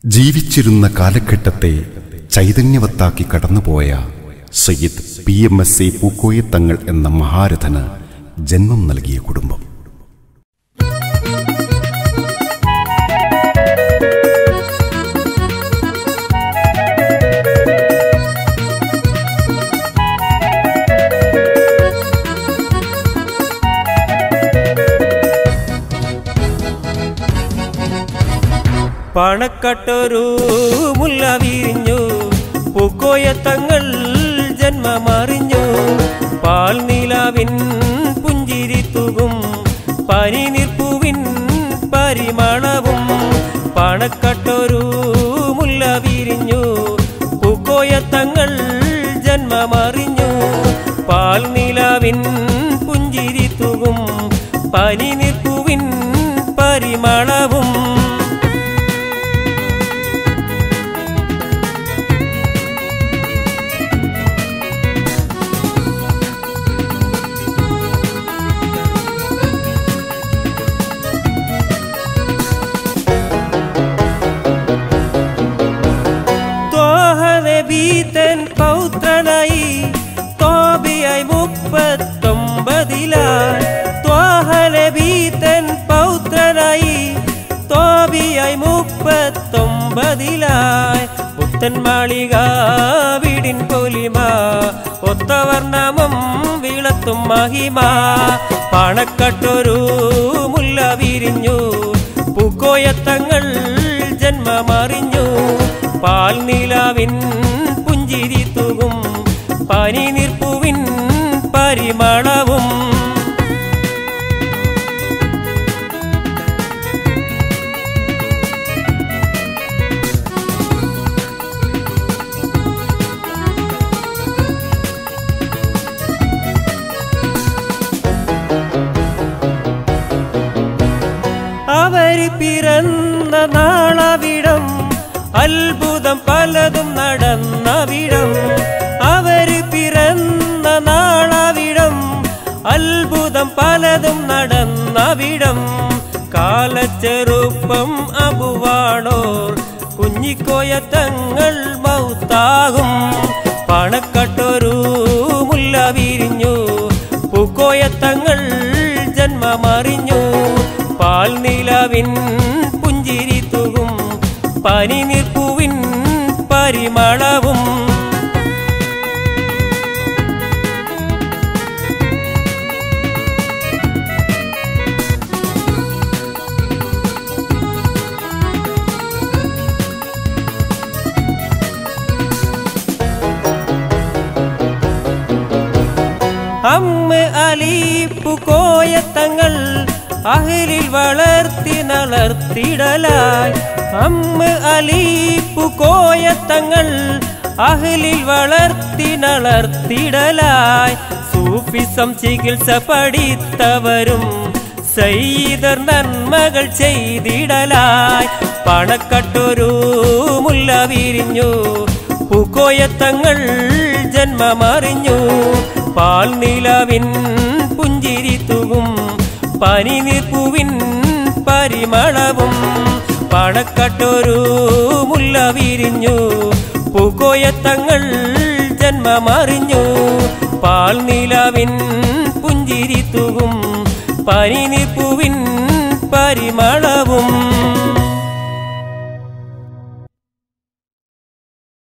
ജീവിച്ചിരുന്ന കാലഘട്ടത്തെ ചൈതന്യവത്താക്കി കടന്നുപോയ Sayyid P M S A Pookoya Thangal എന്ന മഹാരഥന് ജന്മം നൽകിയ കുടുംബം പണക്കട്ടൊരു മുല്ല വിരിഞ്ഞു പൂക്കോയത്തങ്ങൾ ജന്മമറിഞ്ഞു പാൽ നിലാവിൻ പുഞ്ചിരി തൂകും പനി നിൽപ്പുവിൻ പരിമളവും പണക്കട്ടൊരു മുല്ല വിരിഞ്ഞു പൂക്കോയത്തങ്ങൾ ജന്മമറിഞ്ഞു പാൽ നിലാവിൻ പുഞ്ചിരി തൂകും പനി നിൽപ്പുവിൻ പരിമളവും തോഹനബീതൻ പൗത്രനായി തോബിയായി മുപ്പത്തൊമ്പതിലായി ത്വാഹനബീതൻ പൗത്രനായി തോബിയായി മുപ്പത്തൊമ്പതിലായി പുത്തൻ മാളിക വീടിൻ പൊലിമ ഒത്തവർണ്ണമം വിളത്തും മഹിമ പണക്കട്ടൊരു മുല്ല വിരിഞ്ഞു പൂക്കോയത്തങ്ങൾ ജന്മമറിഞ്ഞു പാൽ നിലാവിൻ പുഞ്ചിരി തൂകും പനി നിൽപ്പുവിൻ പരിമളവും അവര് പിറന്ന നാളവിടം അത്ഭുതം പലതും നടന്നവിടം അവര് പിറന്ന നാളവിടം അത്ഭുതം പലതും നടന്നവിടം കാലച്ചെറുപ്പം അബുവാണോർ കുഞ്ഞിക്കോയത്തങ്ങൾ മൗത്താകും പണക്കട്ടൊരു മുല്ല വിരിഞ്ഞു പൂക്കോയത്തങ്ങൾ ജന്മമറിഞ്ഞു പാൽ നിലവിൻ പുഞ്ചിരി തൂകും പനി നിൽപ്പുവിൻ പരിമളവും അമ്മ അലീപ്പു കോയത്തങ്ങൾ അഹലിൽ വളർത്തി നളർത്തിടലായി അമ്മ അലീപ്പു കോയത്തങ്ങൾ അഹലിൽ വളർത്തി നളർത്തിടലായി സൂഫിസം ചികിത്സ പഠിത്തവരും സയ്യിദർ നന്മകൾ ചെയ്തിടലായി പണക്കട്ടൊരു മുല്ല വിരിഞ്ഞു പൂക്കോയത്തങ്ങൾ ജന്മമറിഞ്ഞു പാൽ നിലവിൻ പുഞ്ചിരി തൂകും പനി നിൽപ്പുവിൻ പരിമളവും പണക്കട്ടൊരു മുല്ല വിരിഞ്ഞു പൂക്കോയത്തങ്ങൾ ജന്മമറിഞ്ഞു പാൽ നിലവിൻ പുഞ്ചിരി തൂകും പനി നിൽപ്പുവിൻ പരിമള